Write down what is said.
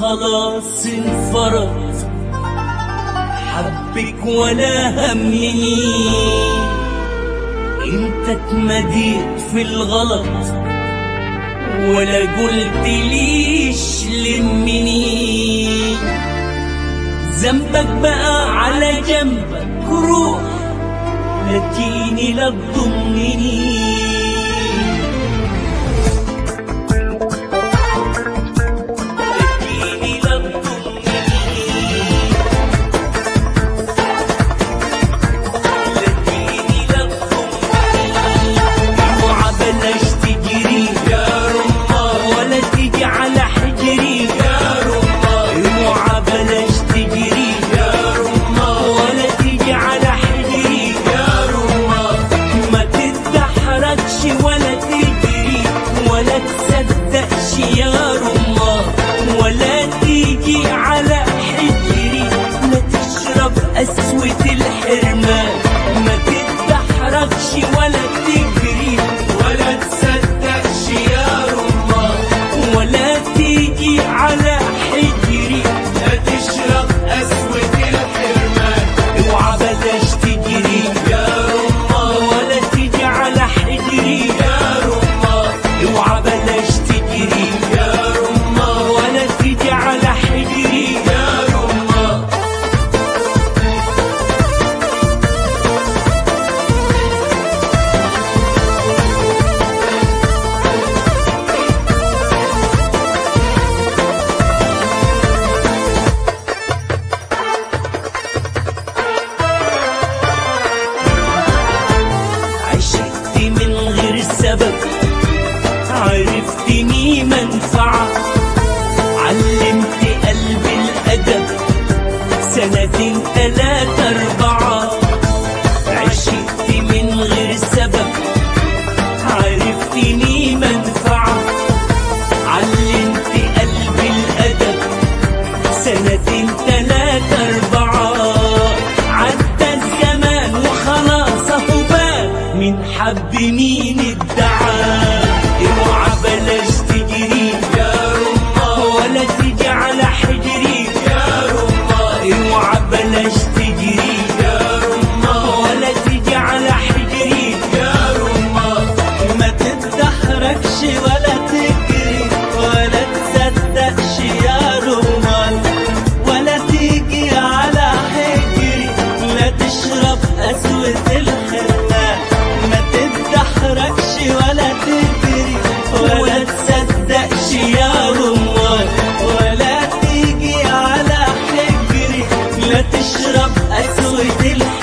خلاص انفرط حبك ولا همني انت اتمديت في الغلط ولا قلت ليش لمني ذنبك بقى على جنبك روح لا تجيني لا تضمني تجيني لا تضمني تجيني لا تضمني اوعى بلاش تجري يا رمار ولا تيجي على حجري يا رمار اوعى بلاش تجري يا رمار ولا تيجي على حجري يا رمار ما تتدحرجش ولا تجري ولا تصدقش يا رمار ولا تيجي على حجري لا تشرب قسوة الحرمان ما تتدحرجش ولا تجري ولا تصدقش يا رمار ولا تيجي على حجري لا تشرب قسوة الحرمان اوعى بلاش تجري يا رمار ولا تيجي على حجري يا رمار اوعى بلاش تجري يا رمار ولا تيجي على حجري يا رمار عشقت من غير سبب عرفتني منفعة علمت قلبي الأدب سنتين تلاتة أربعة عشقت من غير سبب عرفتني منفعة علمت قلبي الأدب سنتين تلاتة أربعة عدى الزمان وخلاص أهو بان من حب مين ادعى اوعى بلاش تجري يا رمى ولا تيجي على حجري يا رمى اوعى بلاش تجري يا رمى ولا تيجي على حجري يا رمى ما تتدحرجش ولا تجري ولا تصدقش يا رمان ولا تيجي على حجري لا تشرب قسوة الحرمان ما تتدحرجش ولا تجري ولا تصدقش يا رمان ولا تيجي على حجري لا تشرب قسوة الحرمان